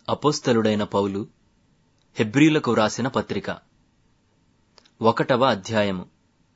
అపోస్తలుడైన పౌలు హెబ్రీలకు వ్రాసిన పత్రిక ఒకటవ అధ్యాయము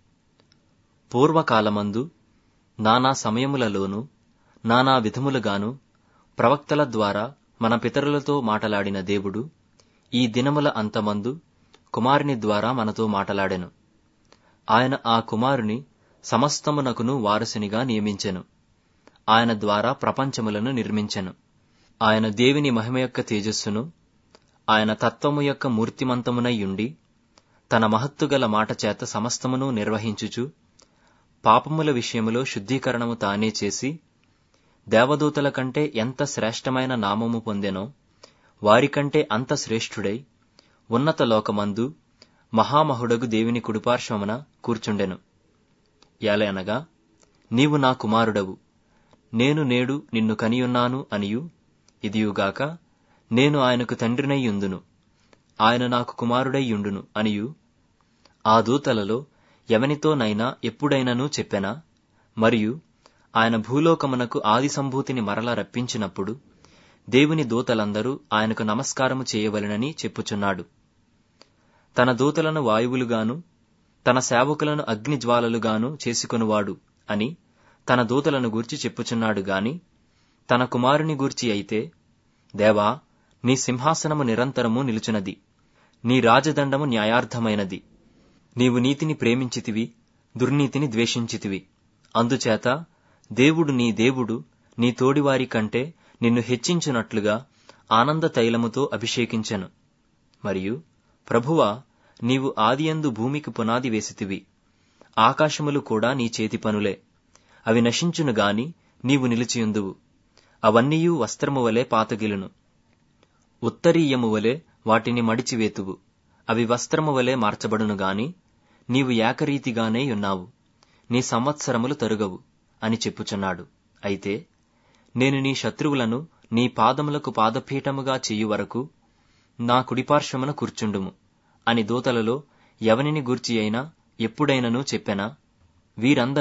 పూర్వకాలమందు నానా సమయములలోను నానా విధములుగాను ప్రవక్తల ద్వారా మన పితరులతో మాటలాడిన దేవుడు ఈ దినముల అంతమందు కుమారుని ద్వారా మనతో మాటలాడెను ఆయన ఆ కుమారుని సమస్తమునకును వారసునిగా నియమించెను ఆయన ద్వారా ప్రపంచములను నిర్మించెను ఆయన దేవుని మహిమ యొక్క తేజస్సును ఆయన తత్వము యొక్క మూర్తిమంతమునయ్యుండి తన మహత్తుగల మాట చేత సమస్తమును నిర్వహించుచు పాపముల విషయములో శుద్ధీకరణము తానే చేసి దేవదూతల కంటే ఎంత శ్రేష్టమైన నామము పొందెనో వారికంటే అంత శ్రేష్ఠుడై ఉన్నత లోకమందు మహామహుడగు దేవుని కుడిపార్శ్వమున కూర్చుండెను ఏలయనగా నీవు నా కుమారుడవు నేను నేడు నిన్ను కనియున్నాను అనియు ఇదియుగాక నేను ఆయనకు తండ్రినయ్యుందును ఆయన నాకు కుమారుడయ్యుండును అనియు ఆ దూతలలో ఎవనితోనైనా ఎప్పుడైనను చెప్పెనా మరియు ఆయన భూలోకమునకు ఆది సంభూతిని మరల రప్పించినప్పుడు దేవుని దూతలందరూ ఆయనకు నమస్కారము చేయవలెనని చెప్పుచున్నాడు తన దూతలను వాయువులుగాను తన సేవకులను అగ్నిజ్వాలలుగాను చేసుకొనువాడు అని తన దూతలను గూర్చి చెప్పుచున్నాడు గాని తన కుమారుని గూర్చి అయితే దేవా నీ సింహాసనము నిరంతరము నిలుచున్నది నీ రాజదండము న్యాయార్థమైనది నీవు నీతిని ప్రేమించితివి దుర్నీతిని ద్వేషించితివి అందుచేత దేవుడు నీ దేవుడు నీ తోడివారి కంటే నిన్ను హెచ్చించునట్లుగా ఆనంద తైలముతో అభిషేకించెను మరియు ప్రభువా నీవు ఆదియందు భూమికి పునాది వేసితివి ఆకాశములు కూడా నీ చేతి పనులే అవి నశించును గాని నీవు నిలిచియుందువు అవన్నీయూ వస్త్రము వలె పాతగిలును ఉత్తరీయము వలె వాటిని మడిచివేతువు అవి వస్త్రము వలె మార్చబడును గాని నీవు ఏకరీతిగానే ఉన్నావు నీ సంవత్సరములు తరుగవు అని చెప్పుచున్నాడు అయితే నేను నీ శత్రువులను నీ పాదములకు పాదపీఠముగా చెయ్యు వరకు నా కుడిపార్శ్వమున కూర్చుండుము అని దూతలలో ఎవనిని గూర్చి అయినా ఎప్పుడైనను చెప్పెనా వీరందరూ